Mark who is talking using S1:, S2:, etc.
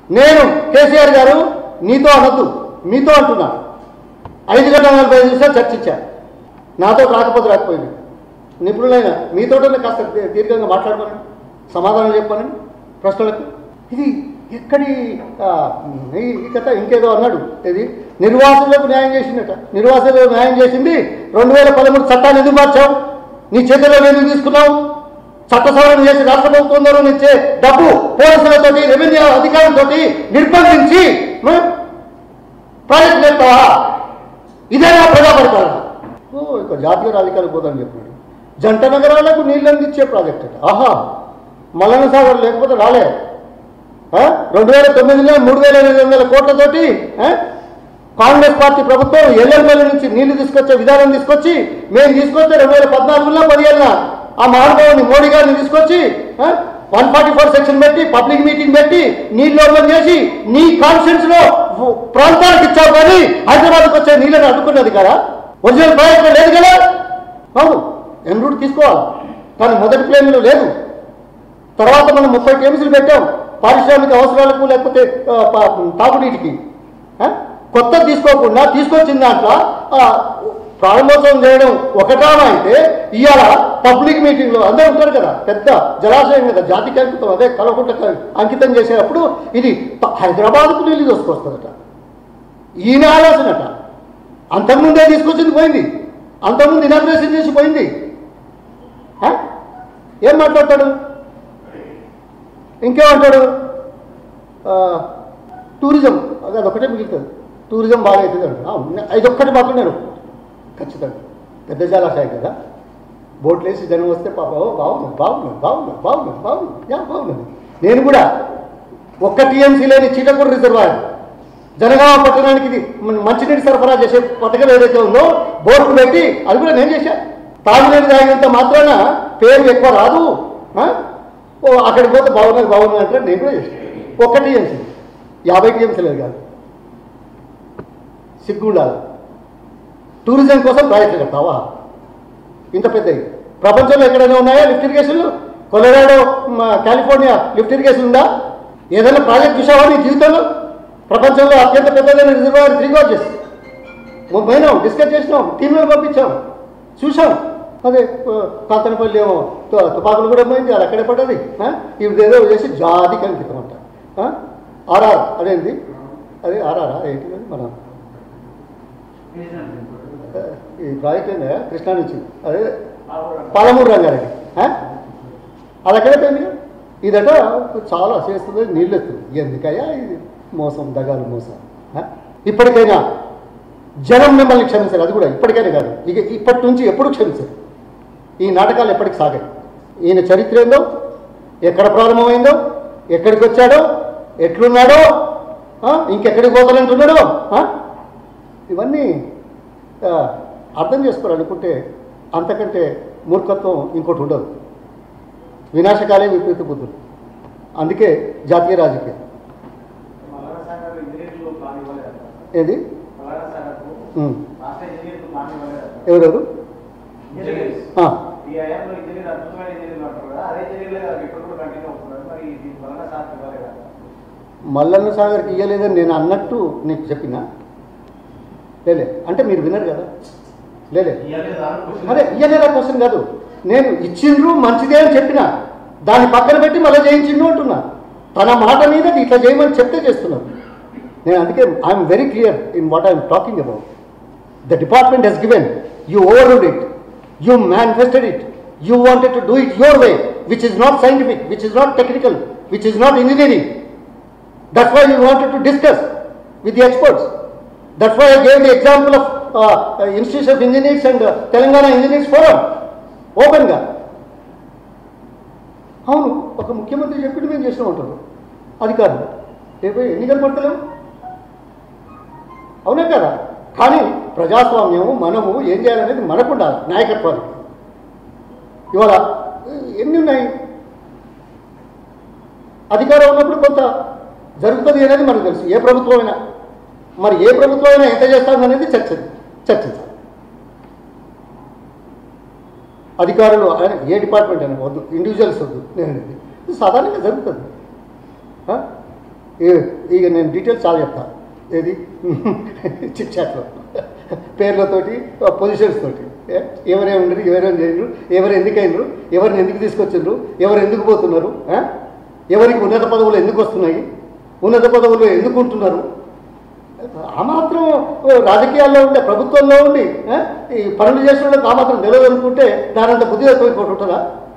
S1: నేను కేసీఆర్ గారు నీతో అనొద్దు మీతో అంటున్నా ఐదు గంటల నలభై ఐదు నిమిషాలు చర్చించా నాతో రాకపోతే రాకపోయింది నిపుణులైన మీతోటనే కాస్త దీ- దీర్ఘంగా మాట్లాడమని సమాధానం చెప్పమని ప్రశ్నలకు ఇది ఎక్కడి ఆ, ఈ ఈ కథ ఇంకేదో అన్నాడు ఇది నిర్వాసులకు న్యాయం చేసిందట నిర్వాసులకు న్యాయం చేసింది రెండు వేల పదమూడు చట్టాన్ని ఎందుకు మార్చావు నీ చేతిలో ఎందుకు తీసుకున్నావు చట్ట సవరణ చేసి రాష్ట్ర ప్రభుత్వం ద్వారా ఇచ్చే డబ్బు పోలీసులతోటి రెవెన్యూ అధికారులతో నిర్బంధించి మ- ప్రాజెక్ట్ చేస్తావా ఇదేనా ప్రజాపరిపాలన ఓ ఇక జాతీయ రాజకీయాలకు పోదని చెప్పినాడు జంట నగరాలకు నీళ్ళు అందించే ప్రాజెక్ట్ అట ఆహా మల్లన సాగర్ లేకపోతే రాలే ఆ? రెండు వేల తొమ్మిదిలో మూడు వేల ఎనిమిది వందల కోట్లతోటి ఆ? కాంగ్రెస్ పార్టీ ప్రభుత్వం ఎల్ఎంఎల్ నుంచి నీళ్లు తీసుకొచ్చే విధానం తీసుకొచ్చి మేము తీసుకొస్తే రెండు వేల పద్నాలుగులో పదిహేనున ఆ మహానుభావుని మోడీ గారిని తీసుకొచ్చి వన్ ఫార్టీ ఫోర్ సెక్షన్ పెట్టి పబ్లిక్ మీటింగ్ పెట్టి నీళ్ళు ఓపెన్ చేసి నీ కాన్ఫిడెన్స్ లో ప్రాంతాలకు ఇచ్చావు కానీ హైదరాబాద్కి వచ్చే నీళ్ళని అడ్డుకున్నది కదా ఒరిజినల్ ప్రాజెక్ట్ లేదు కదా అవును ఎన్ రూట్ తీసుకోవాలి కానీ మొదటి ప్లేన్లో లేదు తర్వాత మనం ముప్పై టీఎంసీలు పెట్టాం పారిశ్రామిక అవసరాలకు లేకపోతే ఆ, పా- తాగునీటికి ఆ? కొత్త తీసుకోకుండా తీసుకొచ్చిన దాంట్లో ఆ, ప్రారంభోత్సవం చేయడం ఒకటాన అయితే ఇవాళ పబ్లిక్ మీటింగ్లో అందరూ ఉంటారు కదా పెద్ద జలాశయం కదా జాతికి అంకితం అదే కలవకుంట అంకితం చేసేటప్పుడు ఇది ప- హైదరాబాద్కు నీళ్ళు తీసుకొస్తుందట ఈయన ఆలోచనట అంతకుముందే తీసుకొచ్చింది పోయింది అంతకుముందు ఇనాగ్రేషన్ చేసి పోయింది ఆ? ఏం మాట్లాడతాడు ఇంకేమంటాడు ఆ, టూరిజం అది అదొకటే మిగులుతుంది టూరిజం బాగా అవుతుంది అంట అవును, ఇదొక్కటి మాత్రం నేను ఖచ్చితంగా పెద్ద జలాశయం కదా బోట్లు వేసి జనం వస్తే పాప ఓ బాగుంది బాగుంది బాగుంది బాగుంది బాగుంది యా బాగున్నది నేను కూడా ఒక్క టీఎంసీ లేని చీటకూరు రిజర్వాయర్ జనగామ పట్టణానికి ఇది మన- మంచినీటి సరఫరా చేసే పథకం ఏదైతే ఉందో బోర్డు పెట్టి అది కూడా నేను చేశా తాగునీరు తాగినంత మాత్రాన పేరు ఎక్కువ రాదు ఆ? ఓ అక్కడికి పోతే బాగున్నది బాగున్నది అంటే నేను కూడా చేశాను ఒక్క టీఎంసీ యాభై టీఎంసీ లేదు కాదు సిగ్గు ఉండాలి టూరిజం కోసం ప్రాజెక్టులు కడతావా ఇంత పెద్దవి ప్రపంచంలో ఎక్కడైనా ఉన్నాయా లిఫ్ట్ ఇరిగేషన్లు కొలరాడో మ, కాలిఫోర్నియా లిఫ్ట్ ఇరిగేషన్ ఉందా ఏదైనా ప్రాజెక్ట్ చూసావా నీ జీవితంలో ప్రపంచంలో అత్యంత పెద్దదైన రిజర్వాయర్ త్రీ గోర్జెస్ పోయినాం డిస్కస్ చేసినాం టీంలో పంపించాం చూసాం అదే ఆ, కాతనపల్లి ఏమో తు- తుపాకులు కూడా పోయింది అది అక్కడే పడ్డది ఆ? ఇప్పుడు ఏదో చేసి జాతికి అంకితం అంట ఆ? ఆర్ఆర్ అదేంటి అదే ఆర్ఆర్ ఏంటి అది మన ఆ, ఈ ప్రాజెక్ట్ ఏందా కృష్ణా నుంచి అదే పాలమూరు రంగారెడ్డి ఆ? అది అక్కడే పోయింది కదా. ఇదట చాలా చేస్తుంది నీళ్ళు ఎత్తుంది ఎందుకయ్యా ఇది మోసం దగాలు మోసం ఆ? ఇప్పటికైనా జనం మిమ్మల్ని క్షమించారు అది కూడా ఇప్పటికైనా కాదు ఇక ఇప్పటి నుంచి ఎప్పుడు క్షమించరు ఈ నాటకాలు ఎప్పటికి సాగాయి ఈయన చరిత్ర ఏందో ఎక్కడ ప్రారంభమైందో ఎక్కడికి వచ్చాడో ఎట్లున్నాడో ఆ? ఇంకెక్కడికి పోతానంటున్నాడో ఆ? ఇవన్నీ ఆ, అర్థం చేసుకోవాలనుకుంటే అంతకంటే మూర్ఖత్వం ఇంకోటి ఉండదు వినాశకాలే విపరీత బుద్ధులు అందుకే జాతీయ రాజకీయం
S2: మల్లన్న సాగర్ ఇంజనీర్లు ప్లాన్ ఇవ్వలేదు
S1: ఏది
S2: మల్లన్న సాగర్కు
S1: ఉమ్.
S2: రాష్ట్ర ఇంజనీర్లు ప్లాన్ ఇవ్వలేదు
S1: ఎవరెవరు
S2: ఇంజనీర్స్
S1: ఆ,
S2: ఈ ఐఎంలో ఇంజనీర్ అద్భుతమైన ఇంజనీర్లు అంటారు కదా అదే ఇంజనీర్లే కదా ఇప్పుడు కూడా కంటిన్యూ అవుతున్నారు మరి ఇది మల్లన్న సాగర్ ఇవ్వలేదు కదా
S1: మల్లన్న సాగర్కి ఇయ్యలేదని నేను అన్నట్టు నీకు చెప్పినా లేలే అంటే మీరు వినరు కదా లేలే అదే ఇయ్యలేదా క్వశ్చన్ కాదు నేను ఇచ్చిండ్రు మంచిదే అని చెప్పిన దాన్ని పక్కన పెట్టి మళ్ళీ చేయించిండు అంటున్నా తన మాట మీద ఇట్లా చేయమని చెప్తే చేస్తున్నాను నేను అందుకే I'm very clear in what I'm talking about the department he's given you overruled it you manifested it you wanted to do it your way which is not scientific which is not technical which is not engineering That's why we wanted to discuss with the experts. That's why I gave the example of uh, uh, Institute of Engineers and uh, Telangana Engineers Forum. ఓపెన్గా అవును ఒక ముఖ్యమంత్రి చెప్పింది మేము చేస్తూ ఉంటారు అది కాదు రేపు ఎన్నికలు పడతలేము అవునా కదా కానీ ప్రజాస్వామ్యము మనము ఏం చేయాలనేది మనకు ఉండాలి నాయకత్వానికి ఇవాళ ఎన్ని ఉన్నాయి అధికారం ఉన్నప్పుడు కొంత జరుగుతుంది అనేది మనకు తెలుసు ఏ ప్రభుత్వం అయినా మరి ఏ ప్రభుత్వం అయినా ఎంత చేస్తుంది అనేది చర్చ చర్చించాలి అధికారులు ఆయన ఏ డిపార్ట్మెంట్ అయినా వద్దు ఇండివిజువల్స్ వద్దు నేను అనేది ఇది సాధారణంగా జరుగుతుంది ఆ? ఏ- ఇక నేను డీటెయిల్స్ చాలా చెప్తా ఏది చిట్ చాట్లో పేర్లతోటి పొజిషన్స్ తోటి ఏ? ఎవరేమి ఉండరు ఎవరేం చేయరు ఎవరు ఎందుకైనరు ఎవరిని ఎందుకు తీసుకొచ్చిండ్రు ఎవరు ఎందుకు పోతున్నారు ఆ? ఎవరికి ఉన్నత పదవులు ఎందుకు వస్తున్నాయి ఉన్నత పదవులు ఎందుకు ఉంటున్నారు ఆ మాత్రం రాజకీయాల్లో ఉండే ప్రభుత్వంలో ఉండి ఆ? ఈ పనులు చేసిన వాళ్ళకి ఆ మాత్రం నిలదనుకుంటే దానంత బుద్ధి ఎక్కువ ఉంటుందా